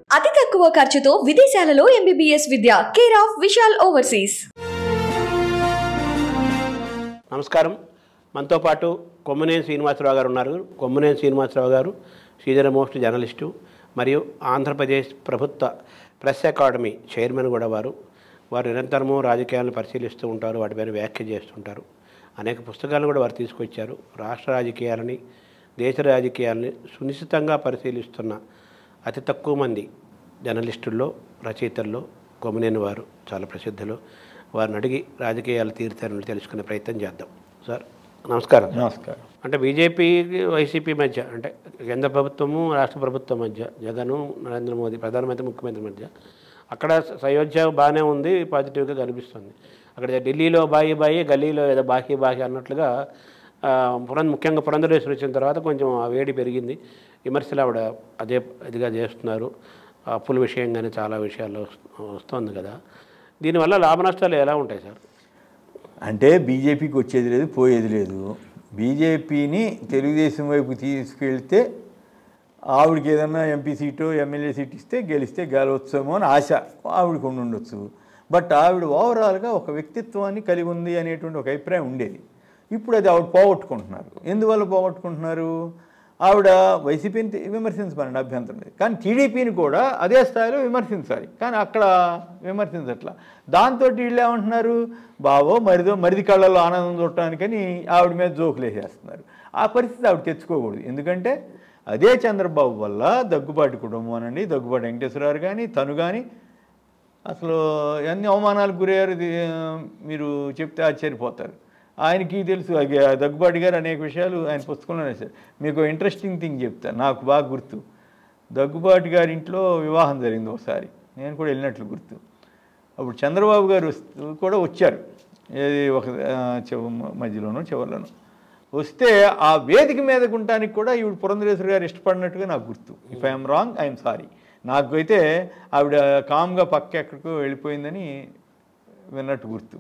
అతి తక్కువ ఖర్చుతో విదేశాలలో ఎంబీబీఎస్ విద్య కేర్ ఆఫ్ విశాల్ ఓవర్సీస్ నమస్కారం మనతో పాటు కొమ్మనేని శ్రీనివాసరావు గారు ఉన్నారు కొమ్మనేని శ్రీనివాసరావు గారు సీనియర్ మోస్ట్ జర్నలిస్టు మరియు ఆంధ్రప్రదేశ్ ప్రభుత్వ ప్రెస్ అకాడమీ చైర్మన్ కూడా వారు వారు నిరంతరము రాజకీయాలను పరిశీలిస్తూ ఉంటారు వాటిపైన వ్యాఖ్య చేస్తుంటారు అనేక పుస్తకాలను కూడా వారు తీసుకొచ్చారు రాష్ట్ర రాజకీయాలని దేశ రాజకీయాలని సునిశ్చితంగా పరిశీలిస్తున్న అతి తక్కువ మంది జర్నలిస్టుల్లో రచయితల్లో కొమ్మనేని వారు చాలా ప్రసిద్ధులు వారిని అడిగి రాజకీయాలు తీరుతారని తెలుసుకునే ప్రయత్నం చేద్దాం సార్ నమస్కారం నమస్కారం అంటే బీజేపీ వైసీపీ మధ్య అంటే కేంద్ర ప్రభుత్వము రాష్ట్ర ప్రభుత్వం మధ్య జగను నరేంద్ర మోదీ ప్రధానమంత్రి ముఖ్యమంత్రి మధ్య అక్కడ సయోధ్య బాగానే ఉంది పాజిటివ్గా కనిపిస్తుంది అక్కడ ఢిల్లీలో బాయి బాయి గల్లీలో ఏదో బాహి బాహి అన్నట్లుగా ఆ, పురం ముఖ్యంగా పురంధరేశ్వరి వచ్చిన తర్వాత కొంచెం ఆ వేడి పెరిగింది విమర్శలు ఆవిడ అదే ఇదిగా చేస్తున్నారు అప్పుల విషయంగానే చాలా విషయాల్లో వస్తు- వస్తుంది కదా దీనివల్ల లాభ నష్టాలు ఎలా ఉంటాయి సార్ అంటే బీజేపీకి వచ్చేది లేదు పోయేది లేదు బీజేపీని తెలుగుదేశం వైపు తీసుకెళ్తే ఆవిడకి ఏదన్నా ఎంపీ సీటు ఎమ్మెల్యే సీట్ ఇస్తే గెలిస్తే గెలవచ్చేమో అని ఆశ ఆవిడకి ఉండి ఉండొచ్చు బట్ ఆవిడ ఓవరాల్గా ఒక వ్యక్తిత్వాన్ని కలిగి ఉంది అనేటువంటి ఒక అభిప్రాయం ఉండేది ఇప్పుడు అది ఆవిడ పోగొట్టుకుంటున్నారు ఎందువల్ల పోగొట్టుకుంటున్నారు ఆవిడ వైసీపీని తి- విమర్శించమని అభ్యంతరం లేదు కానీ టీడీపీని కూడా అదే స్థాయిలో విమర్శించాలి కానీ అక్కడ విమర్శించట్లా దాంతో వీళ్ళు ఏమంటున్నారు బావో మరిదో మరిది కళ్ళలో ఆనందం చూడటానికని ఆవిడ మీద జోకులు వేసేస్తున్నారు ఆ పరిస్థితి ఆవిడ తెచ్చుకోకూడదు ఎందుకంటే అదే చంద్రబాబు వల్ల దగ్గుబాటి కుటుంబం అనండి దగ్గుబాటి వెంకటేశ్వరరావు కానీ తను కానీ అసలు ఎన్ని అవమానాలకు గురయ్యారు ఇది, ఆ, మీరు చెప్తే ఆశ్చర్యపోతారు ఆయనకి తెలుసు అగే- దగ్గుబాటి గారు అనేక విషయాలు ఆయన పుస్తకంలో రాశారు మీకు ఇంట్రెస్టింగ్ థింగ్ చెప్తా నాకు బాగా గుర్తు దగ్గుబాటి గారి ఇంట్లో వివాహం జరిగింది ఒకసారి నేను కూడా వెళ్ళినట్లు గుర్తు అప్పుడు చంద్రబాబు గారు వస్తూ కూడా వచ్చారు ఏది ఒక ఆ, చివ మధ్యలోనూ చివరిలోనూ వస్తే ఆ వేదిక మీదకు ఉండటానికి కూడా ఈవిడ పురంధరేశ్వరి గారు ఇష్టపడినట్టుగా నాకు గుర్తు if I'm wrong I'm sorry నాకైతే ఆవిడ కామ్గా పక్క ఎక్కడికో వెళ్ళిపోయిందని విన్నట్టు గుర్తు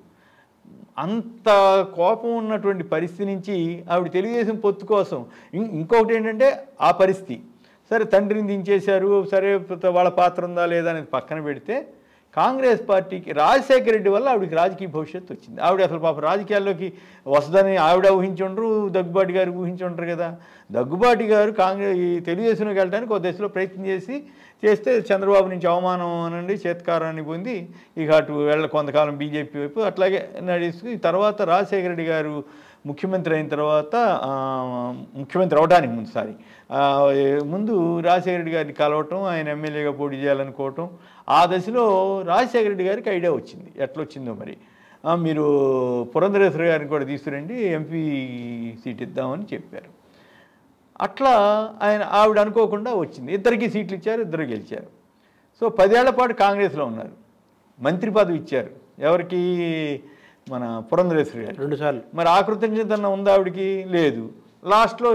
అంత కోపం ఉన్నటువంటి పరిస్థితి నుంచి ఆవిడ తెలుగుదేశం పొత్తు కోసం ఇం- ఇంకొకటి ఏంటంటే ఆ పరిస్థితి సరే తండ్రిని దించేశారు సరే వాళ్ళ పాత్ర ఉందా లేదా అనేది పక్కన పెడితే కాంగ్రెస్ పార్టీకి రాజశేఖర రెడ్డి వల్ల ఆవిడకి రాజకీయ భవిష్యత్తు వచ్చింది ఆవిడ అసలు పాప రాజకీయాల్లోకి వస్తుందని ఆవిడ ఊహించుండ్రు దగ్గుబాటి గారు ఊహించుంటారు కదా దగ్గుబాటి గారు కాంగ్రెస్ ఈ తెలుగుదేశంలోకి వెళ్ళడానికి ఒక దశలో ప్రయత్నం చేసి చేస్తే చంద్రబాబు నుంచి అవమానం అనండి చేత్కారాన్ని పొంది ఇక అటు వెళ్ళ కొంతకాలం బీజేపీ వైపు అట్లాగే నడుస్తూ ఈ తర్వాత రాజశేఖర రెడ్డి గారు ముఖ్యమంత్రి అయిన తర్వాత ఆ, ముఖ్యమంత్రి అవడానికి ముందు సారీ ఆ, ఏ, ముందు రాజశేఖర రెడ్డి గారిని కలవటం ఆయన ఎమ్మెల్యేగా పోటీ చేయాలనుకోవటం ఆ దశలో రాజశేఖర రెడ్డి గారికి ఐడియా వచ్చింది ఎట్లా వచ్చిందో మరి ఆ, మీరు పురంధరేశ్వర గారిని కూడా తీసుకురండి ఎంపీ సీట్ ఇద్దామని చెప్పారు అట్లా ఆయన ఆవిడ అనుకోకుండా వచ్చింది ఇద్దరికి సీట్లు ఇచ్చారు ఇద్దరు గెలిచారు సో పదేళ్ల పాటు కాంగ్రెస్లో ఉన్నారు మంత్రి పదవి ఇచ్చారు ఎవరికి మన పురంధరేశ్వరి గారు రెండుసార్లు మరి ఆ కృతజ్ఞత ఉందా ఆవిడకి లేదు లాస్ట్లో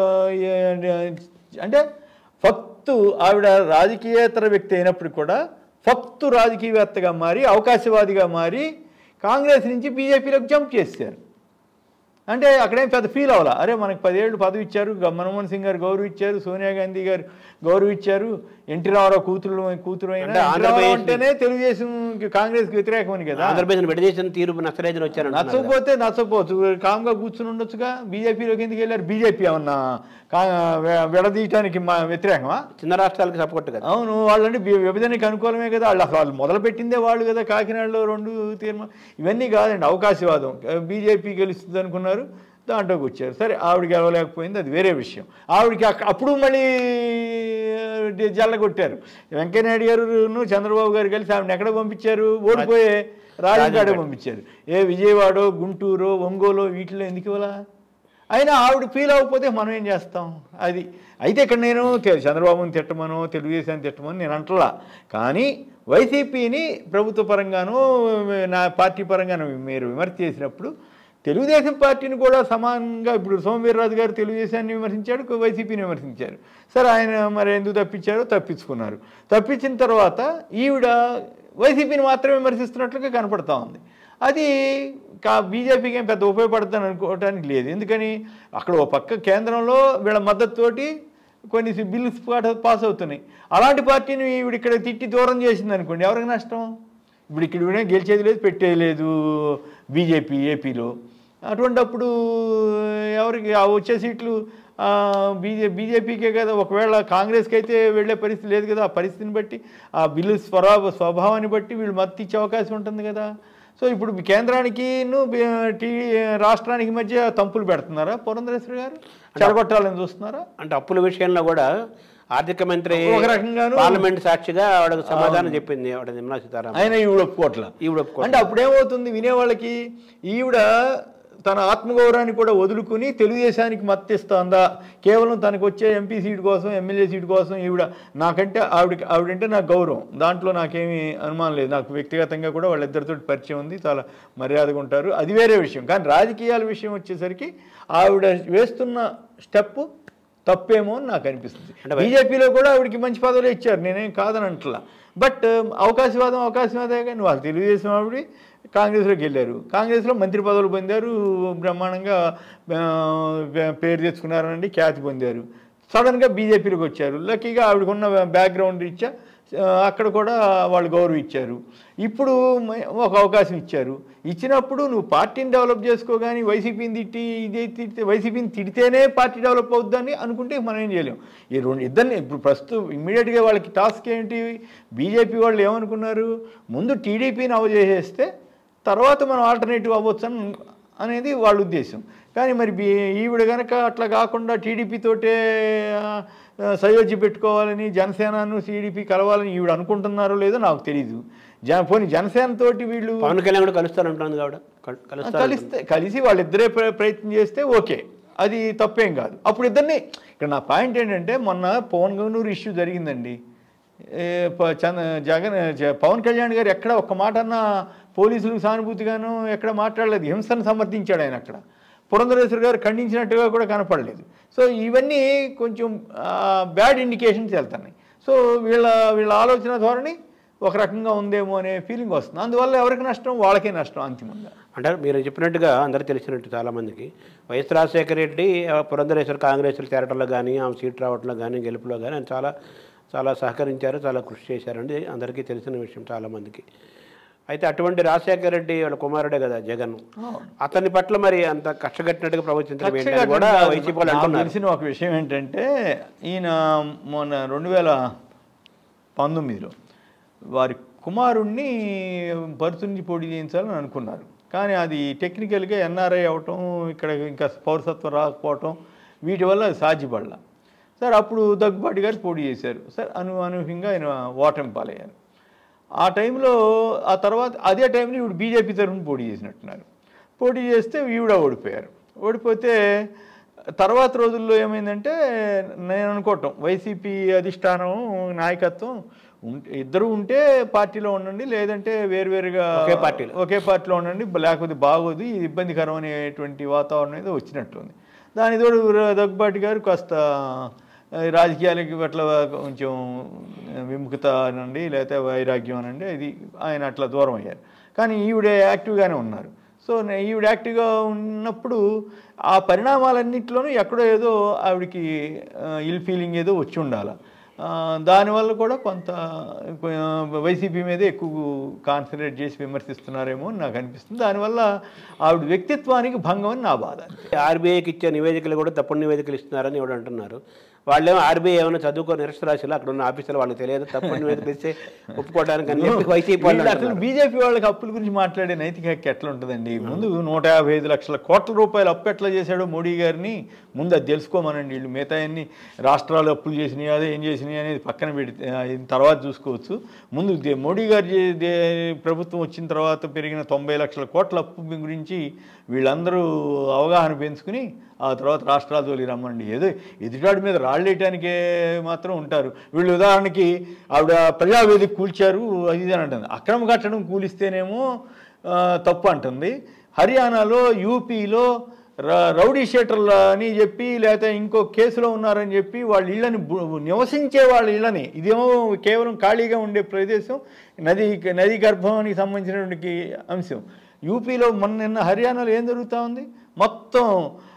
అంటే ఫక్తు ఆవిడ రాజకీయేతర వ్యక్తి అయినప్పటికీ కూడా ఫక్తు రాజకీయవేత్తగా మారి అవకాశవాదిగా మారి కాంగ్రెస్ నుంచి బీజేపీలోకి జంప్ చేశారు అంటే అక్కడేం పెద్ద ఫీల్ అవ్వాల అరే మనకి పదేళ్ళు పదవి ఇచ్చారు గ- మన్మోహన్ సింగ్ గారు గౌరవ ఇచ్చారు సోనియా గాంధీ గారు గౌరవ ఇచ్చారు ఎన్టీ రామారావు కూతురు కూతురు అయినా అంటే ఎన్టీ రామారావు ఆంధ్రప్రదేశ్ అంటేనే తెలుగుదేశం కాంగ్రెస్కి వ్యతిరేకమని కదా ఆంధ్రప్రదేశ్ విడదీసిన తీరు నచ్చలేదని వచ్చారు నచ్చకపోతే నచ్చకపోవచ్చు కామ్గా కూర్చుని ఉండొచ్చుగా బీజేపీలోకి ఎందుకు వెళ్ళారు బీజేపీ ఏమన్నా కా- వె- విడదీయటానికి మా వ్యతిరేకమా చిన్న రాష్ట్రాలకు సపోర్ట్ కదా అవును వాళ్ళంటే వి- విభజనకి అనుకూలమే కదా వాళ్ళు అసలు వాళ్ళు మొదలు పెట్టిందే వాళ్ళు కదా కాకినాడలో రెండు తీర్మానం ఇవన్నీ కాదండి అవకాశవాదం బీజేపీ గెలుస్తుంది అనుకున్నారు దాంట్లోకి వచ్చారు సరే ఆవిడ గెలవలేకపోయింది అది వేరే విషయం ఆవిడకి అక్క- అప్పుడు మళ్ళీ జల్లగొట్టారు వెంకయ్యనాయుడు గారు చంద్రబాబు గారు కలిసి ఆవిడని ఎక్కడ పంపించారు ఓడిపోయే రాజంగాడే పంపించారు ఏ విజయవాడో గుంటూరు ఒంగోలు వీటిలో ఎందుకు ఇవ్వాలా అయినా ఆవిడ ఫీల్ అవ్వకపోతే మనం ఏం చేస్తాం అది అయితే ఇక్కడ నేను తె- చంద్రబాబుని తిట్టమను తెలుగుదేశాన్ని తిట్టమని నేను అంటలా కానీ వైసీపీని ప్రభుత్వ పరంగాను నా పార్టీ పరంగాను మీరు విమర్శ చేసినప్పుడు తెలుగుదేశం పార్టీని కూడా సమానంగా ఇప్పుడు సోమవీర్రాజు గారు తెలుగుదేశాన్ని విమర్శించాడు వైసీపీని విమర్శించారు సరే ఆయన మరి ఎందుకు తప్పించారో తప్పించుకున్నారు తప్పించిన తర్వాత ఈవిడ వైసీపీని మాత్రమే విమర్శిస్తున్నట్లుగా కనపడతా ఉంది అది కా బీజేపీకి ఏం పెద్ద ఉపయోగపడుతుంది అనుకోవడానికి లేదు ఎందుకని అక్కడ ఓ పక్క కేంద్రంలో వీళ్ళ మద్దతుతోటి కొన్ని బిల్స్ పాస్ అవుతున్నాయి అలాంటి పార్టీని ఈవిడ ఇక్కడ తిట్టి దూరం చేసింది అనుకోండి ఎవరికి నష్టం ఇప్పుడు ఇక్కడ ఈవిడ గెలిచేది లేదు పెట్టేది లేదు బీజేపీ ఏపీలో అటువంటప్పుడు ఎవరికి ఆ వచ్చే సీట్లు ఆ, బీజే బీజేపీకే కదా ఒకవేళ కాంగ్రెస్కి అయితే వెళ్ళే పరిస్థితి లేదు కదా ఆ పరిస్థితిని బట్టి ఆ బిల్లు స్వభావ స్వభావాన్ని బట్టి వీళ్ళు మద్దతు ఇచ్చే అవకాశం ఉంటుంది కదా సో ఇప్పుడు కేంద్రానికి టీ రాష్ట్రానికి మధ్య తంపులు పెడుతున్నారా పురంధరేశ్వరి గారు చెడగొట్టాలని చూస్తున్నారా అంటే అప్పుల విషయంలో కూడా ఆర్థిక మంత్రి ఒక రకంగాను- పార్లమెంట్ సాక్షిగా ఆవిడకు సమాధానం చెప్పింది ఆవిడ నిర్మలా సీతారామన్ ఆయన ఈవిడ ఒప్పుకోట్ల ఈవిడ ఒప్పుకోవట్లేదు. అంటే అప్పుడేమవుతుంది వినేవాళ్ళకి ఈవిడ తన ఆత్మగౌరవాన్ని కూడా వదులుకుని తెలుగుదేశానికి మద్దతిస్తోందా కేవలం తనకు వచ్చే ఎంపీ సీట్ కోసం ఎమ్మెల్యే సీట్ కోసం ఈవిడ నాకంటే ఆవిడ ఆవిడంటే నాకు గౌరవం దాంట్లో నాకేమీ అనుమానం లేదు నాకు వ్యక్తిగతంగా కూడా వాళ్ళిద్దరితో పరిచయం ఉంది చాలా మర్యాదగా ఉంటారు అది వేరే విషయం కానీ రాజకీయాల విషయం వచ్చేసరికి ఆవిడ వేస్తున్న స్టెప్ తప్పేమో అని నాకు అనిపిస్తుంది బీజేపీలో కూడా ఆవిడకి మంచి పదవులు ఇచ్చారు నేనేం కాదని అంటలా బట్ అవకాశవాదం అవకాశవాదే కానీ వాళ్ళు తెలుగుదేశం ఆవిడ కాంగ్రెస్లోకి వెళ్ళారు కాంగ్రెస్లో మంత్రి పదవులు పొందారు బ్రహ్మాండంగా ఆ, పేరు తెచ్చుకున్నారనండి ఖ్యాతి పొందారు సడన్గా బీజేపీలోకి వచ్చారు లక్కీగా ఆవిడకున్న బ్యాక్గ్రౌండ్ ఇచ్చా ఆ, అక్కడ కూడా వాళ్ళు గౌరవం ఇచ్చారు ఇప్పుడు మ- ఒక అవకాశం ఇచ్చారు ఇచ్చినప్పుడు నువ్వు పార్టీని డెవలప్ చేసుకో కానీ వైసీపీని తిట్టి ఇదే తిడితే వైసీపీని తిడితేనే పార్టీ డెవలప్ అవుద్దని అనుకుంటే మనం ఏం చేయలేం ఈ రెండు ఇద్దరిని ఇప్పుడు ప్రస్తుతం ఇమ్మీడియట్గా వాళ్ళకి టాస్క్ ఏంటి బీజేపీ వాళ్ళు ఏమనుకున్నారు ముందు టీడీపీని అవజేసేస్తే తర్వాత మనం ఆల్టర్నేటివ్ అవ్వచ్చు అని అనేది వాళ్ళ ఉద్దేశం కానీ మరి బీ ఈవిడ కనుక అట్లా కాకుండా టీడీపీ తోటే ఆ, సయోధ్య పెట్టుకోవాలని జనసేనను టీడీపీ కలవాలని ఈవిడ అనుకుంటున్నారో లేదో నాకు తెలియదు జన పోనీ జనసేన తోటి వీళ్ళు పవన్ కళ్యాణ్ కూడా కలుస్తానంటుంది ఆవిడ కల్- కలుస్తారు కలిస్తే కలిసి వాళ్ళిద్దరే ప్ర- ప్రయత్నం చేస్తే ఓకే అది తప్పేం కాదు అప్పుడు ఇద్దరిని ఇక్కడ నా పాయింట్ ఏంటంటే మొన్న పవన్ గౌనూరు ఇష్యూ జరిగిందండి ఏ, ప- చంద్ర జగన్ జ- పవన్ కళ్యాణ్ గారు ఎక్కడ ఒక్క మాట అన్న పోలీసులకు సానుభూతిగాను ఎక్కడ మాట్లాడలేదు హింసను సమర్థించాడు ఆయన అక్కడ పురంధరేశ్వర్ గారు ఖండించినట్టుగా కూడా కనపడలేదు సో ఇవన్నీ కొంచెం బ్యాడ్ ఇండికేషన్స్ వెళ్తున్నాయి సో వీళ్ళ వీళ్ళ ఆలోచన ధోరణి ఒక రకంగా ఉందేమో అనే ఫీలింగ్ వస్తుంది అందువల్ల ఎవరికి నష్టం వాళ్ళకే నష్టం అంతిమంగా అంటే మీరు చెప్పినట్టుగా అందరూ తెలిసినట్టు చాలామందికి వైఎస్ రాజశేఖర రెడ్డి ఆ, పురంధరేశ్వర కాంగ్రెస్లో చేరటంలో కానీ ఆమె సీట్ రావడంలో కానీ గెలుపులో కానీ ఆయన చాలా చాలా సహకరించారు చాలా కృషి చేశారండి అందరికీ తెలిసిన విషయం చాలామందికి అయితే అటువంటి రాజశేఖర రెడ్డి వాళ్ళ కుమారుడే కదా జగన్ అతని పట్ల మరి అంత కష్టగట్టినట్టుగా ప్రవచించడం ఏంటని కూడా వైసీపీ వాళ్ళు నాకు అంటున్నారు తెలిసిన ఒక విషయం ఏంటంటే ఈయన మొన్న రెండు వేల పంతొమ్మిదిలో వారి కుమారుణ్ణి బర్త్ నుంచి పోటీ చేయించాలని అనుకున్నారు కానీ అది టెక్నికల్గా ఎన్ఆర్ఐ అవటం ఇక్కడ ఇంకా పౌరసత్వం రాకపోవటం వీటి వల్ల అది సాధ్యపడలా సార్ అప్పుడు దగ్గుబాటి గారు పోటీ చేశారు సార్ అను అనూహ్యంగా ఆయన ఓటమి పాలయ్యారు ఆ టైంలో ఆ తర్వాత అదే టైంలో ఇప్పుడు బీజేపీ తరఫున పోటీ చేసినట్టున్నారు పోటీ చేస్తే ఈవిడ ఓడిపోయారు ఓడిపోతే తర్వాత రోజుల్లో ఏమైందంటే నేను అనుకోవటం వైసీపీ అధిష్టానం నాయకత్వం ఉంటే ఇద్దరు ఉంటే పార్టీలో ఉండండి లేదంటే వేరువేరుగా ఒకే పార్టీలో. ఒకే పార్టీలో ఉండండి లేకపోతే బాగోదు ఇది ఇబ్బందికరం అనేటువంటి వాతావరణం ఏదో వచ్చినట్టుంది దాని తోడు దగ్గుబాటి గారు కాస్త ఆ, రాజకీయాలకి పట్ల కొంచెం విముఖత అనండి లేకపోతే వైరాగ్యం అనండి ఇది ఆయన అట్లా దూరం అయ్యారు కానీ ఈవిడ యాక్టివ్గానే ఉన్నారు సో నే- ఈవిడ యాక్టివ్గా ఉన్నప్పుడు ఆ పరిణామాలన్నింటిలోనూ ఎక్కడో ఏదో ఆవిడకి ఇల్ ఫీలింగ్ ఏదో వచ్చి ఉండాలి ఆ, దానివల్ల కూడా కొంత ఆ, వైసీపీ మీద ఎక్కువ కాన్సన్ట్రేట్ చేసి విమర్శిస్తున్నారేమో అని నాకు అనిపిస్తుంది దానివల్ల ఆవిడ వ్యక్తిత్వానికి భంగం అని నా బాధ ఆర్బీఐకి ఇచ్చే నివేదికలు కూడా తప్పుడు నివేదికలు ఇస్తున్నారని ఎవడు అంటున్నారు వాళ్ళేమో ఆర్బీఐ ఏమైనా చదువుకో నిరక్షరాశులు అక్కడ ఉన్న ఆఫీసులు వాళ్ళకి తెలియదు తప్పుడు నివేదికలు ఇస్తే ఒప్పుకోవడానికి అని చెప్పి వైసీపీ వాళ్ళు వీళ్ళు అసలు అంటున్నారు. బీజేపీ వాళ్ళకి అప్పుల గురించి మాట్లాడే నైతిక హక్కు ఎట్లా ఉంటుందండి ముందు నూట యాభై ఐదు లక్షల కోట్ల రూపాయలు అప్పు ఎట్లా చేశాడో మోడీ గారిని ముందు అది తెలుసుకోమనండి వీళ్ళు మిగతా అన్ని రాష్ట్రాలు అప్పులు చేసినాయి అదే ఏం చేసినాయి అనేది పక్కన పెడితే ఆ, ఇది తర్వాత చూసుకోవచ్చు ముందు దే- మోడీ గారి చే- దే- ప్రభుత్వం వచ్చిన తర్వాత పెరిగిన తొంభై లక్షల కోట్ల అప్పు గురించి వీళ్ళందరూ అవగాహన పెంచుకుని ఆ తర్వాత రాష్ట్రాల తోలి రమ్మండి ఏదో ఎదుటాడి మీద రాళ్ళేయటానికే మాత్రం ఉంటారు వీళ్ళు ఉదాహరణకి ఆవిడ ప్రజావేదిక కూల్చారు అది ఇది అని అంటుంది అక్రమ కట్టడం కూలిస్తేనేమో ఆ, తప్పు అంటుంది హర్యానాలో యూపీలో ర- రౌడీ షీటర్లు అని చెప్పి లేకపోతే ఇంకో కేసులో ఉన్నారని చెప్పి వాళ్ళ ఇళ్ళని బు- నివసించే వాళ్ళ ఇళ్ళని ఇదేమో కేవలం ఖాళీగా ఉండే ప్రదేశం నది నదీ గర్భానికి సంబంధించినటువంటి అంశం యూపీలో మొన్న నిన్న హర్యానాలో ఏం జరుగుతూ ఉంది మొత్తం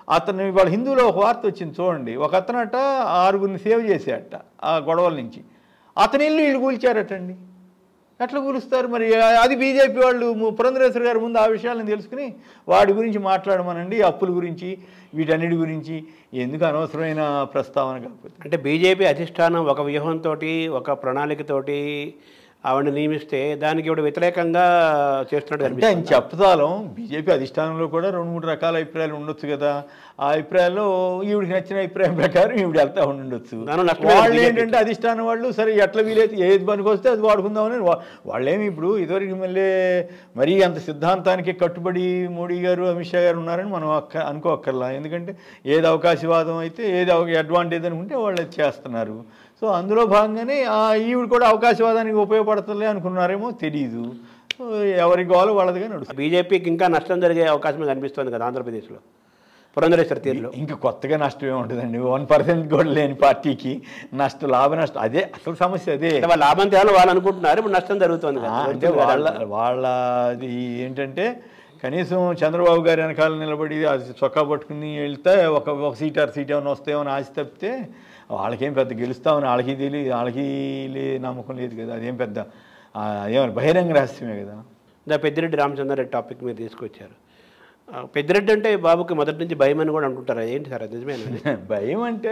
అతను ఇవాళ హిందువులో ఒక వార్త వచ్చింది చూడండి ఒక అతనట ఆరుగురిని సేవ్ చేసేట ఆ గొడవల నుంచి అతని ఇల్లు వీళ్ళు కూల్చారటండి ఎట్లా కూలుస్తారు మరి అది బీజేపీ వాళ్ళు ము- పురంధరేశ్వర గారు ముందు ఆ విషయాలను తెలుసుకుని వాడి గురించి మాట్లాడమనండి అప్పుల గురించి వీటన్నిటి గురించి ఎందుకు అనవసరమైన ప్రస్తావన కాకపోతే అంటే బీజేపీ అధిష్టానం ఒక వ్యూహంతో ఒక ప్రణాళికతోటి ఆవిడని నియమిస్తే దానికి ఇప్పుడు వ్యతిరేకంగా చేస్తున్నట్టు అంటే ఆయన కనిపిస్తుంది చెప్తాలం బీజేపీ అధిష్టానంలో కూడా రెండు మూడు రకాల అభిప్రాయాలు ఉండొచ్చు కదా ఆ అభిప్రాయాల్లో ఈవిడికి నచ్చిన అభిప్రాయం ప్రకారం ఈవిడ వెళ్తా ఉండొచ్చు దానిలో నష్టమే వాళ్ళు బీజేపీకి. ఏంటంటే అధిష్టానం వాళ్ళు సరే ఎట్లా వీలైతే ఏది పనికి వస్తే అది వాడుకుందామని వా- వాళ్ళేమి ఇప్పుడు ఇదివరకు మళ్ళీ మరీ అంత సిద్ధాంతానికి కట్టుబడి మోడీ గారు అమిత్ షా గారు ఉన్నారని మనం అక్క అనుకోక్కర్లా ఎందుకంటే ఏది అవకాశవాదం అయితే ఏది అడ్వాంటేజ్ అనుకుంటే వాళ్ళు అది చేస్తున్నారు సో అందులో భాగంగానే ఆ ఈవిడ కూడా అవకాశవాదానికి ఉపయోగపడుతుందిలే అనుకున్నారేమో తెలియదు సో ఎవరి గోల వాళ్ళదిగా నడుస్తుంది బీజేపీకి ఇంకా నష్టం జరిగే అవకాశం కనిపిస్తుంది కదా ఆంధ్రప్రదేశ్లో పురంధరేశ్వర తీరులో ఇంకా కొత్తగా నష్టం ఏముంటుందండి వన్ పర్సెంట్ కూడా లేని పార్టీకి నష్టం లాభ నష్టం అదే అసలు సమస్య అదే అంటే వాళ్ళ లాభం తేవాలని వాళ్ళు అనుకుంటున్నారు ఇప్పుడు నష్టం జరుగుతుంది ఆ, కదా అంటే వాళ్ళ వాళ్ళది ఏంటంటే కనీసం చంద్రబాబు గారి వెనకాల నిలబడి అది చొక్కా పట్టుకుని వెళ్తే ఒక ఒక సీట్ ఆర్ సీట్ ఏమైనా వస్తాయేమో ఆశ తప్పితే వాళ్ళకేం పెద్ద గెలుస్తామని వాళ్ళకి తెలియదు వాళ్ళకి లే నమ్మకం లేదు కదా అదేం పెద్ద ఆ, ఏమన్నా బహిరంగ రహస్యమే కదా ఇంకా పెద్దిరెడ్డి రామచంద్రారెడ్డి టాపిక్ మీరు తీసుకొచ్చారు ఆ, పెద్దిరెడ్డి అంటే బాబుకి మొదటి నుంచి భయం అని కూడా అంటుంటారు ఏంటి సార్ అది నిజమేనా భయం అంటే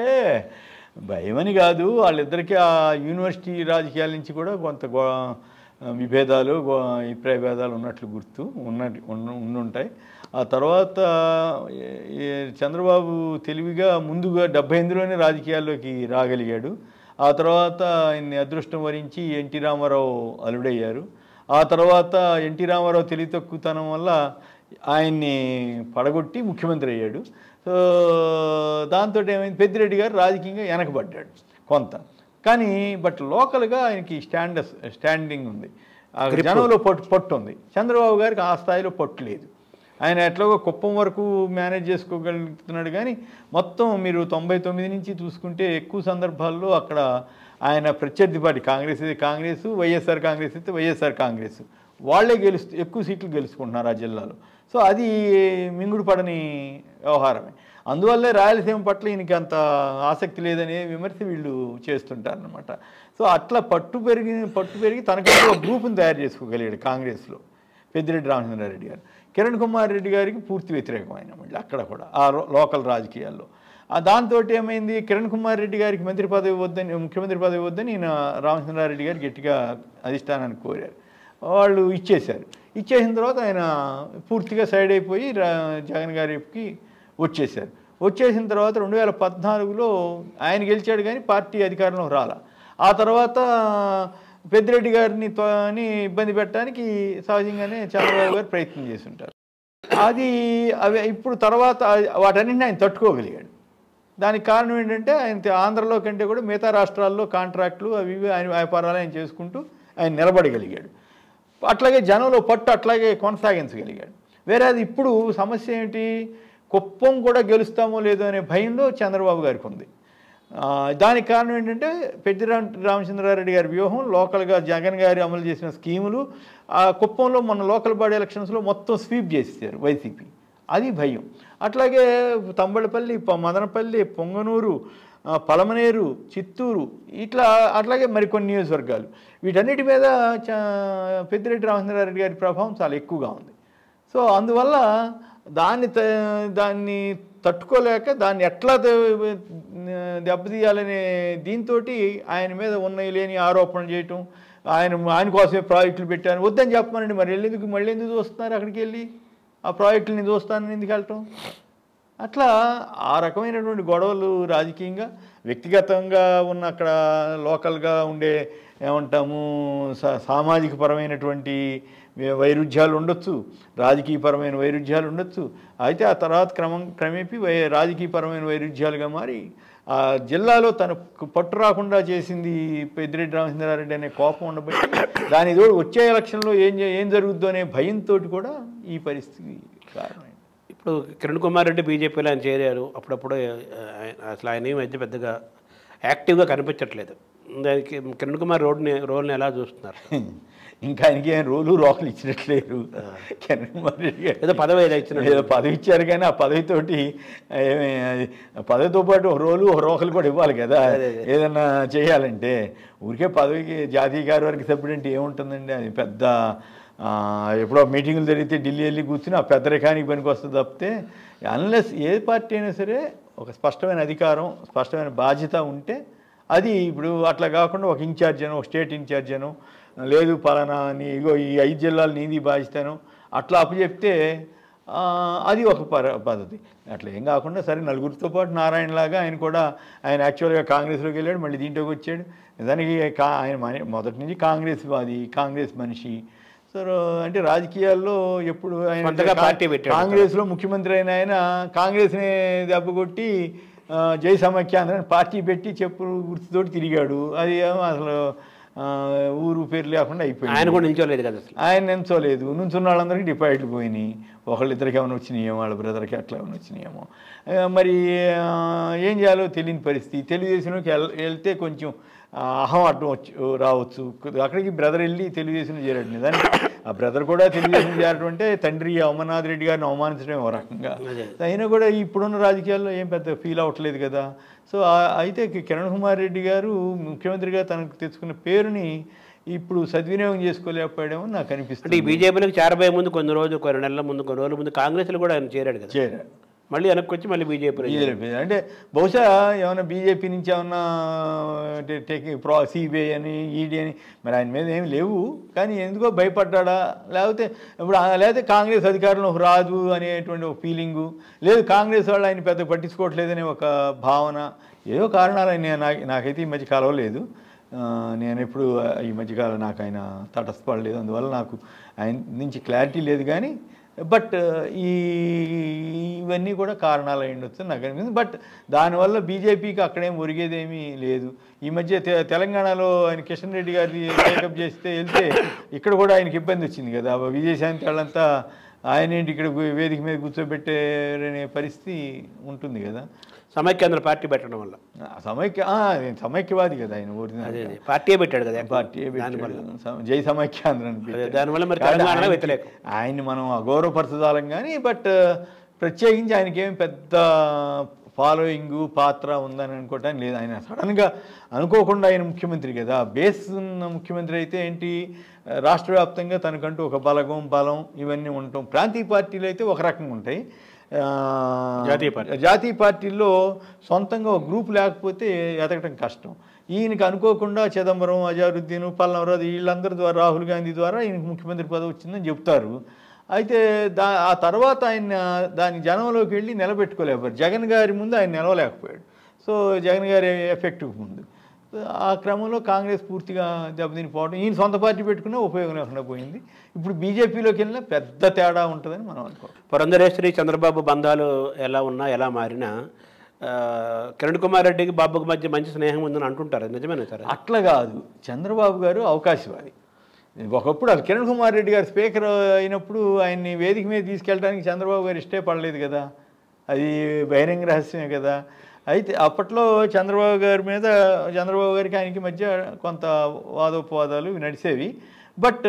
భయం అని కాదు వాళ్ళిద్దరికీ ఆ యూనివర్సిటీ రాజకీయాల నుంచి కూడా కొంత గో విభేదాలు గో అభిప్రాయ భేదాలు ఉన్నట్లు గుర్తు ఉన్నట్టు ఉన్న- ఉండుంటాయి ఆ తర్వాత ఏ- ఏ- చంద్రబాబు తెలివిగా ముందుగా డెబ్బై ఎనిమిదిలోనే రాజకీయాల్లోకి రాగలిగాడు ఆ తర్వాత ఆయన్ని అదృష్టం వరించి ఎన్టీ రామారావు అల్లుడయ్యారు ఆ తర్వాత ఎన్టీ రామారావు తెలివి తక్కువతనం వల్ల ఆయన్ని పడగొట్టి ముఖ్యమంత్రి అయ్యాడు సో దాంతో ఏమైంది పెద్దిరెడ్డి గారు రాజకీయంగా వెనకబడ్డాడు కొంత కానీ బట్ లోకల్గా ఆయనకి స్టాండ్ స్టాండింగ్ ఉంది ఆ జనంలో పొట్టు పొట్టు ఉంది చంద్రబాబు గారికి ఆ స్థాయిలో పొట్టు లేదు ఆయన ఎట్లాగో కుప్పం వరకు మేనేజ్ చేసుకోగలుగుతున్నాడు కానీ మొత్తం మీరు తొంభై తొమ్మిది నుంచి చూసుకుంటే ఎక్కువ సందర్భాల్లో అక్కడ ఆయన ప్రత్యర్థి పార్టీ కాంగ్రెస్ అయితే కాంగ్రెస్ వైఎస్ఆర్ కాంగ్రెస్ అయితే వైఎస్ఆర్ కాంగ్రెస్ వాళ్ళే గెలుస్తూ ఎక్కువ సీట్లు గెలుచుకుంటున్నారు ఆ జిల్లాలో సో అది మింగుడు పడని వ్యవహారమే అందువల్లే రాయలసీమ పట్ల ఈయనకి అంత ఆసక్తి లేదనే విమర్శ వీళ్ళు చేస్తుంటారనమాట సో అట్లా పట్టు పెరిగి పట్టు పెరిగి తనకంటూ ఒక గ్రూప్ని తయారు చేసుకోగలిగాడు కాంగ్రెస్లో పెద్దిరెడ్డి రామచంద్రారెడ్డి గారు కిరణ్ కుమార్ రెడ్డి గారికి పూర్తి వ్యతిరేకమైన మళ్ళీ అక్కడ కూడా ఆ లో- లోకల్ రాజకీయాల్లో ఆ దాంతో ఏమైంది కిరణ్ కుమార్ రెడ్డి గారికి మంత్రి పదవి వద్దని ముఖ్యమంత్రి పదవి వద్దని ఈయన రామచంద్రారెడ్డి గారు గట్టిగా అధిష్టానానికి కోరారు వాళ్ళు ఇచ్చేశారు ఇచ్చేసిన తర్వాత ఆయన పూర్తిగా సైడ్ అయిపోయి రా- జగన్ గారికి వచ్చేశారు వచ్చేసిన తర్వాత రెండు వేల పద్నాలుగులో ఆయన గెలిచాడు కానీ పార్టీ అధికారంలో రాలా ఆ తర్వాత పెద్దిరెడ్డి గారిని తో- ని ఇబ్బంది పెట్టడానికి సహజంగానే చంద్రబాబు గారు ప్రయత్నం చేస్తుంటారు అది అవి ఇప్పుడు తర్వాత వాటన్నింటిని ఆయన తట్టుకోగలిగాడు దానికి కారణం ఏంటంటే ఆయన తె- ఆంధ్రలో కంటే కూడా మిగతా రాష్ట్రాల్లో కాంట్రాక్టులు అవి ఇవి ఆయన వ్యాపారాలు ఆయన చేసుకుంటూ ఆయన నిలబడగలిగాడు అట్లాగే జనంలో పట్టు అట్లాగే కొనసాగించగలిగాడు వేరే అది ఇప్పుడు సమస్య ఏంటి కుప్పం కూడా గెలుస్తామో లేదో అనే భయంలో చంద్రబాబు గారికి ఉంది ఆ, దానికి కారణం ఏంటంటే పెద్ది రామ రామచంద్రారెడ్డి గారి వ్యూహం లోకల్గా జగన్ గారి అమలు చేసిన స్కీములు ఆ కుప్పంలో మొన్న లోకల్ బాడీ ఎలక్షన్స్లో మొత్తం స్వీప్ చేసేసారు వైసీపీ అది భయం అట్లాగే తంబళపల్లి ప- మదనపల్లి పొంగనూరు ఆ, పలమనేరు చిత్తూరు ఇట్లా అట్లాగే మరికొన్ని నియోజకవర్గాలు వీటన్నిటి మీద చ- పెద్దిరెడ్డి రామచంద్రారెడ్డి గారి ప్రభావం చాలా ఎక్కువగా ఉంది సో అందువల్ల దాన్ని త- దాన్ని తట్టుకోలేక దాన్ని ఎట్లా ద- దెబ్బతీయాలనే దీంతో ఆయన మీద ఉన్నాయి లేని ఆరోపణలు చేయటం ఆయన ఆయన కోసమే ప్రాజెక్టులు పెట్టాను వద్దని చెప్పమనండి మరి వెళ్ళేందుకు మళ్ళీ ఎందుకు చూస్తున్నారు అక్కడికి వెళ్ళి ఆ ప్రాజెక్టులని చూస్తానని ఎందుకు వెళ్ళటం అట్లా ఆ రకమైనటువంటి గొడవలు రాజకీయంగా వ్యక్తిగతంగా ఉన్న అక్కడ లోకల్గా ఉండే ఏమంటాము సా- సామాజిక పరమైనటువంటి వై- వైరుధ్యాలు ఉండొచ్చు రాజకీయపరమైన వైరుధ్యాలు ఉండొచ్చు అయితే ఆ తర్వాత క్రమం క్రమేపీ వై రాజకీయపరమైన వైరుధ్యాలుగా మారి ఆ జిల్లాలో తనకు పట్టు రాకుండా చేసింది పెద్దిరెడ్డి రామచంద్రారెడ్డి అనే కోపం ఉండబట్టి దాని తోడు వచ్చే ఎలక్షన్లో ఏం చే- ఏం జరుగుద్దో అనే భయంతో కూడా ఈ పరిస్థితి కారణమైంది ఇప్పుడు కిరణ్ కుమార్ రెడ్డి బీజేపీలో ఆయన చేరారు అప్పుడప్పుడు ఆ, ఆయన- అసలు ఆయన ఏమి అయితే పెద్దగా యాక్టివ్గా కనిపించట్లేదు దానికి కిరణ్ కుమార్ రోడ్ని రోల్ని ఎలా చూస్తున్నారు ఇంకా ఆయనకి ఏం రోలు రోకలు ఇచ్చినట్లేరు కిరణ్ కుమార్ రెడ్డి గారు ఏదో పదవి ఏదో ఇచ్చినట్టు. ఏదో పదవి ఇచ్చారు కానీ ఆ పదవితోటి ఏమి అది పదవితో పాటు ఒక రోలు ఒక రోకలు కూడా ఇవ్వాలి కదా అదే, అదే. ఏదన్నా చేయాలంటే ఊరికే పదవికి జాతీయ కార్యవర్గ సభ్యుడు అంటే ఏముంటుందండి అది పెద్ద ఆ, ఎప్పుడో మీటింగులు జరిగితే ఢిల్లీ వెళ్ళి కూర్చుని ఆ పెద్ద రికానికి పనికి వస్తుంది తప్పితే అన్లెస్ ఏ పార్టీ అయినా సరే ఒక స్పష్టమైన అధికారం స్పష్టమైన బాధ్యత ఉంటే అది ఇప్పుడు అట్లా కాకుండా ఒక ఇన్ఛార్జ్ అను ఒక స్టేట్ ఇన్ఛార్జ్ అను లేదు పలానా నీ ఇగో ఈ ఐదు జిల్లాలు నీది బాధ్యతను అట్లా అప్పచెప్తే ఆ, అది ఒక పర పద్ధతి అట్లా ఏం కాకుండా సరే నలుగురితో పాటు నారాయణలాగా ఆయన కూడా ఆయన యాక్చువల్గా కాంగ్రెస్లోకి వెళ్ళాడు మళ్ళీ దీంట్లోకి వచ్చాడు నిజానికి కా ఆయన మన- మొదటి నుంచి కాంగ్రెస్ వాది కాంగ్రెస్ మనిషి సో అంటే రాజకీయాల్లో ఎప్పుడు ఆయన సొంతగా పార్టీ పెట్టాడు. కాంగ్రెస్లో ముఖ్యమంత్రి అయిన ఆయన కాంగ్రెస్ని దెబ్బ కొట్టి ఆ, జై సమైక్యాంధ్ర అని పార్టీ పెట్టి చెప్పు గుర్తుతోటి తిరిగాడు అది ఏమో అసలు ఆ, ఊరు పేరు లేకుండా అయిపోయింది ఆయన కూడా నిల్చోలేదు కదా అసలు ఆయన నించోలేదు నుంచున్న వాళ్ళందరికీ డిపాజిట్లు పోయినాయి ఒకళ్ళిద్దరికి ఏమైనా వచ్చినాయేమో వాళ్ళ బ్రదర్కి అట్లా ఏమైనా వచ్చినాయేమో ఆ, మరి ఆ, ఏం చేయాలో తెలియని పరిస్థితి తెలుగుదేశంలోకి వెళ్ వెళ్తే కొంచెం ఆ, అహం అడ్డం వచ్చి రావచ్చు అక్కడికి బ్రదర్ వెళ్ళి తెలుగుదేశంలో చేరాడు నిజానికి ఆ బ్రదర్ కూడా తెలుగుదేశం చేరడం అంటే తండ్రి అమర్నాథ్ రెడ్డి గారిని అవమానించడం ఒక రకంగా అదే. అయినా కూడా ఇప్పుడున్న రాజకీయాల్లో ఏం పెద్ద ఫీల్ అవ్వట్లేదు కదా సో ఆ- అయితే కిరణ్ కుమార్ రెడ్డి గారు ముఖ్యమంత్రిగా తనకు తెచ్చుకున్న పేరుని ఇప్పుడు సద్వినియోగం చేసుకోలేకపోయాడేమో నాకు అంటే ఈ అనిపిస్తుంది బీజేపీలోకి చేరబోయే ముందు కొన్ని రోజులు కొన్ని నెలల ముందు కొన్ని రోజుల ముందు కాంగ్రెస్లో కూడా ఆయన చేరాడు కదా చేరాడు మళ్ళీ వెనక్కి వచ్చి మళ్ళీ బీజేపీలో చేరాడు. బీజేపీ అంటే బహుశా ఏమైనా బీజేపీ నుంచి ఏమన్నా టేకింగ్ ప్రో సిబిఐ అని ఈడీ అని మరి ఆయన మీద ఏమి లేవు కానీ ఎందుకో భయపడ్డా లేకపోతే ఇప్పుడు ఆ- లేకపోతే కాంగ్రెస్ అధికారంలో రాదు అనేటువంటి ఒక ఫీలింగు లేదు కాంగ్రెస్ వాళ్ళు ఆయన పెద్ద పట్టించుకోవట్లేదనే ఒక భావన ఏదో కారణాలు ఆయన నాకు నాకైతే ఈ మధ్య కలవలేదు ఆ, నేను ఎప్పుడు ఈ మధ్యకాలం నాకు ఆయన తటస్థపడలేదు అందువల్ల నాకు ఆయన నుంచి క్లారిటీ లేదు కానీ బట్ ఈ ఇవన్నీ కూడా కారణాలు అయి ఉండొచ్చు నాకు అనిపించింది బట్ దానివల్ల బీజేపీకి అక్కడేం ఒరిగేదేమీ లేదు ఈ మధ్య తె- తెలంగాణలో ఆయన కిషన్ రెడ్డి గారి టేకప్ చేస్తే వెళ్తే ఇక్కడ కూడా ఆయనకి ఇబ్బంది వచ్చింది కదా విజయశాంతి వాళ్ళంతా ఆయన ఏంటి ఇక్కడ గు- వేదిక మీద కూర్చోబెట్టారనే పరిస్థితి ఉంటుంది కదా సమైక్యాంధ్ర పార్టీ పెట్టడం వల్ల ఆ సమైక్య ఆ, ఆయన సమైక్యవాది కదా ఆయన అదే ఒరిజినల్ అదే పార్టీయే పెట్టాడు కదా పార్టీ దానివల్ల జై సమైక్యాంధ్ర అని పెట్టాడు. దానివల్ల మరి కాబట్టి తెలంగాణలో ఆయనకి- వ్యతిరేకం. ఆయన్ని మనం అగౌరవపరచదాలం కానీ బట్ ప్రత్యేకించి ఆయనకి ఏం పెద్ద ఫాలోయింగ్ పాత్ర ఉందని అనుకోవటానికి లేదు ఆయన సడన్గా అనుకోకుండా ఆయన ముఖ్యమంత్రి కదా బేస్ ఉన్న ముఖ్యమంత్రి అయితే ఏంటి రాష్ట్ర వ్యాప్తంగా తనకంటూ ఒక బలగం బలం ఇవన్నీ ఉండటం ప్రాంతీయ పార్టీలు అయితే ఒక రకంగా ఉంటాయి ఆ, జాతీయ పార్టీ. జాతీయ పార్టీల్లో సొంతంగా ఒక గ్రూప్ లేకపోతే ఎదగటం కష్టం ఈయనకి అనుకోకుండా చిదంబరం అజారుద్దీన్ పల్నవరాజు వీళ్ళందరి ద్వారా రాహుల్ గాంధీ ద్వారా ఈయనకి ముఖ్యమంత్రి పదవి వచ్చిందని చెప్తారు అయితే దా ఆ తర్వాత ఆయన దాని జనంలోకి వెళ్ళి నిలబెట్టుకోలేకపోయారు జగన్ గారి ముందు ఆయన నిలవలేకపోయాడు సో జగన్ గారి ఎఫెక్టివ్ ముందు ఆ క్రమంలో కాంగ్రెస్ పూర్తిగా దెబ్బతిని పోవడం ఈయన సొంత పార్టీ పెట్టుకున్నా ఉపయోగం లేకుండా పోయింది ఇప్పుడు బీజేపీలోకి వెళ్ళినా పెద్ద తేడా ఉంటుందని మనం అనుకోవాలి పురంధరేశ్వరి చంద్రబాబు బంధాలు ఎలా ఉన్నా ఎలా మారినా ఆ, కిరణ్ కుమార్ రెడ్డికి బాబుకి మధ్య మంచి స్నేహం ఉందని అంటుంటారు అది నిజమేనా సార్ అట్లా కాదు చంద్రబాబు గారు అవకాశవాది ఒకప్పుడు అది కిరణ్ కుమార్ రెడ్డి గారు స్పీకర్ అయినప్పుడు ఆయన్ని వేదిక మీద తీసుకెళ్ళడానికి చంద్రబాబు గారు ఇష్టే పడలేదు కదా అది బహిరంగ రహస్యమే కదా అయితే అప్పట్లో చంద్రబాబు గారి మీద చంద్రబాబు గారికి ఆయనకి మధ్య కొంత వాదోపవాదాలు ఇవి నడిచేవి బట్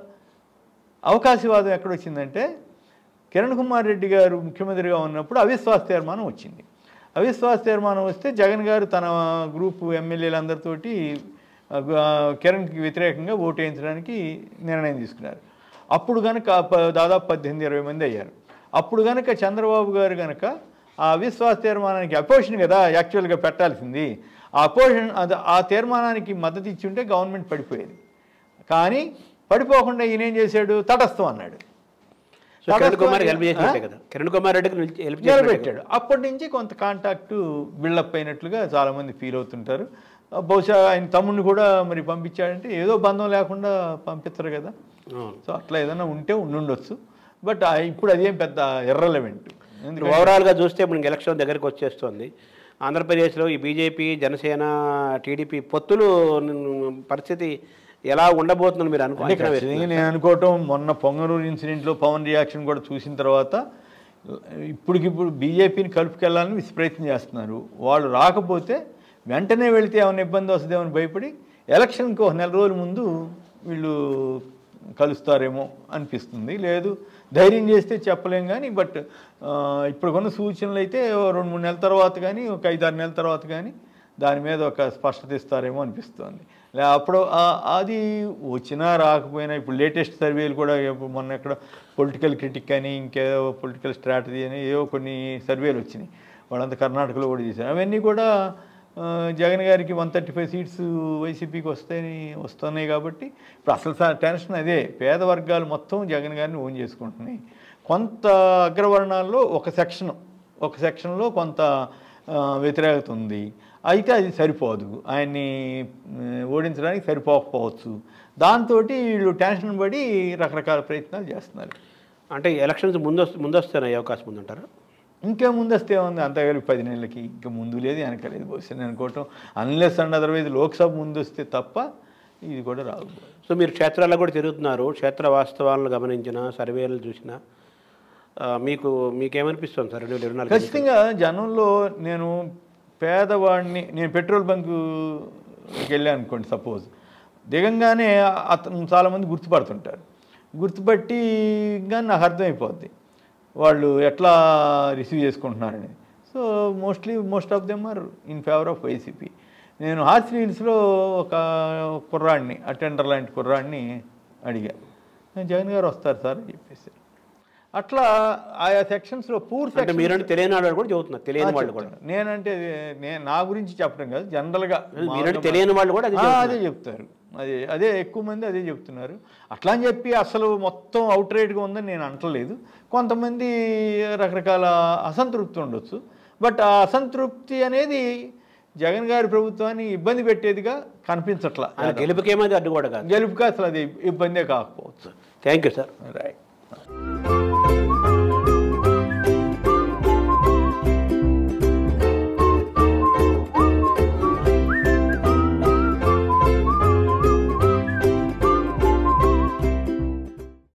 అవకాశవాదం ఎక్కడొచ్చిందంటే కిరణ్ కుమార్ రెడ్డి గారు ముఖ్యమంత్రిగా ఉన్నప్పుడు అవిశ్వాస తీర్మానం వచ్చింది అవిశ్వాస తీర్మానం వస్తే జగన్ గారు తన గ్రూప్ ఎమ్మెల్యేలందరితోటి ఆ, కిరణ్కి వ్యతిరేకంగా ఓటు వేయించడానికి నిర్ణయం తీసుకున్నారు అప్పుడు కనుక ప- దాదాపు పద్దెనిమిది ఇరవై మంది అయ్యారు అప్పుడు కనుక చంద్రబాబు గారు కనుక ఆ అవిశ్వాస తీర్మానానికి అపోజిషన్ కదా యాక్చువల్గా పెట్టాల్సింది ఆ అపోజిషన్ అది ఆ తీర్మానానికి మద్దతు ఇచ్చి ఉంటే గవర్నమెంట్ పడిపోయేది కానీ పడిపోకుండా ఈయన ఏం చేశాడు తటస్థం అన్నాడు సో కిరణ్ తటస్థం కుమార్ అంటే- హెల్ప్ చేసినట్టే ఆ? కదా కిరణ్ కుమార్ రెడ్డికి నిలిచి- హెల్ప్ చేసినట్టే కదా. నిలబెట్టాడు అప్పటి నుంచి కొంత కాంటాక్ట్ బిల్డప్ అయినట్లుగా చాలామంది ఫీల్ అవుతుంటారు ఆ, బహుశా ఆయన తమ్ముడిని కూడా మరి పంపించాడంటే ఏదో బంధం లేకుండా పంపించరు కదా అవును. సో అట్లా ఏదైనా ఉంటే ఉండుండొచ్చు బట్ ఆ- ఇప్పుడు అదేం పెద్ద ఎర్రలెవెంట్ ఇప్పుడు ఓవరాల్గా చూస్తే ఇప్పుడు ఇంక ఎలక్షన్ దగ్గరికి వచ్చేస్తుంది ఆంధ్రప్రదేశ్లో ఈ బీజేపీ జనసేన టీడీపీ పొత్తులు న్- పరిస్థితి ఎలా ఉండబోతుందని మీరు అనుకో అంటే అంచనా ఖచ్చితంగా వేస్తున్నారు? నేను అనుకోవటం మొన్న పొంగనూరు ఇన్సిడెంట్లో పవన్ రియాక్షన్ కూడా చూసిన తర్వాత ఇప్పటికిప్పుడు బీజేపీని కలుపుకెళ్ళాలని విసి ప్రయత్నం చేస్తున్నారు వాళ్ళు రాకపోతే వెంటనే వెళితే ఏమైనా ఇబ్బంది వస్తుందేమని భయపడి ఎలక్షన్కి ఒక నెల రోజుల ముందు వీళ్ళు కలుస్తారేమో అనిపిస్తుంది లేదు ధైర్యం చేస్తే చెప్పలేం కానీ బట్ ఇప్పుడు కొన్న సూచనలు అయితే ఓ రెండు మూడు నెలల తర్వాత కానీ ఒక ఐదారు నెలల తర్వాత కానీ దాని మీద ఒక స్పష్టత ఇస్తారేమో అనిపిస్తుంది లే అప్పుడు ఆ- అది వచ్చినా రాకపోయినా ఇప్పుడు లేటెస్ట్ సర్వేలు కూడా ఇప్పుడు మొన్న ఎక్కడ పొలిటికల్ క్రిటిక్ అని ఇంకేదో పొలిటికల్ స్ట్రాటజీ అని ఏవో కొన్ని సర్వేలు వచ్చినాయి వాళ్ళంతా కర్ణాటకలో కూడా చేశారు అవన్నీ కూడా ఆ, జగన్ గారికి వన్ థర్టీ ఫైవ్ సీట్స్ వైసీపీకి వస్తాయని వస్తున్నాయి కాబట్టి ఇప్పుడు అసలు స- టెన్షన్ అదే పేద వర్గాలు మొత్తం జగన్ గారిని ఓన్ చేసుకుంటున్నాయి కొంత అగ్రవర్ణాల్లో ఒక సెక్షన్ ఒక సెక్షన్లో కొంత ఆ, వ్యతిరేకత ఉంది అయితే అది సరిపోదు ఆయన్ని ఆ, ఓడించడానికి సరిపోకపోవచ్చు దాంతో వీళ్ళు టెన్షన్ పడి రకరకాల ప్రయత్నాలు చేస్తున్నారు అంటే ఎలక్షన్స్ ముందు ముందొస్తేనే అవకాశం ఉందంటారా ఇంకా ముందు వస్తే ఉంది అంత కలిపి పది నెలలకి ఇంకా ముందు లేదు వెనక లేదు బహుశా నేను అనుకోవటం అన్లెస్ అండ్ అదర్వైజ్ లోక్సభ ముందు వస్తే తప్ప ఇది కూడా రాదు సో మీరు క్షేత్రాల్లో కూడా తిరుగుతున్నారు క్షేత్ర వాస్తవాలను గమనించిన సర్వేలు చూసిన ఆ, మీకు మీకేమనిపిస్తుంది సార్ రెండు వేల ఇరవై నాలుగు ఖచ్చితంగా జనంలో నేను పేదవాడిని నేను పెట్రోల్ బంకుకి వెళ్ళాను అనుకోండి సపోజ్ దిగంగానే అతను చాలామంది గుర్తుపడుతుంటారు గుర్తుపట్టి కానీ నాకు అర్థమైపోద్ది వాళ్ళు ఎట్లా రిసీవ్ చేసుకుంటున్నారని so mostly most of them are in favour of YCP నేను హార్స్ రీల్స్లో ఒక కుర్రాడిని అటెండర్ లాంటి కుర్రాడిని అడిగా జగన్ గారు వస్తారు సార్ అని చెప్పేసి అట్లా ఆయా సెక్షన్స్లో పూర్ అంటే మీరంటే తెలియని వాళ్ళు కూడా చెబుతున్నారు తెలియని వాళ్ళు కూడా నేనంటే నేను నా గురించి చెప్పడం కాదు జనరల్గా మీరంటే తెలియని వాళ్ళు కూడా అది ఆ, అదే చెప్తారు అదే అదే ఎక్కువ మంది అదే చెప్తున్నారు అట్లా అని చెప్పి అసలు మొత్తం అవుట్ రేట్గా ఉందని నేను అంటలేదు కొంతమంది రకరకాల అసంతృప్తి ఉండొచ్చు బట్ ఆ అసంతృప్తి అనేది జగన్ గారి ప్రభుత్వాన్ని ఇబ్బంది పెట్టేదిగా కనిపించట్లా ఆయన గెలుపుకేమది అడ్డు కూడా కాదు గెలుపుగా అసలు అది ఇబ్బందే కాకపోవచ్చు థ్యాంక్ యూ సార్ రైట్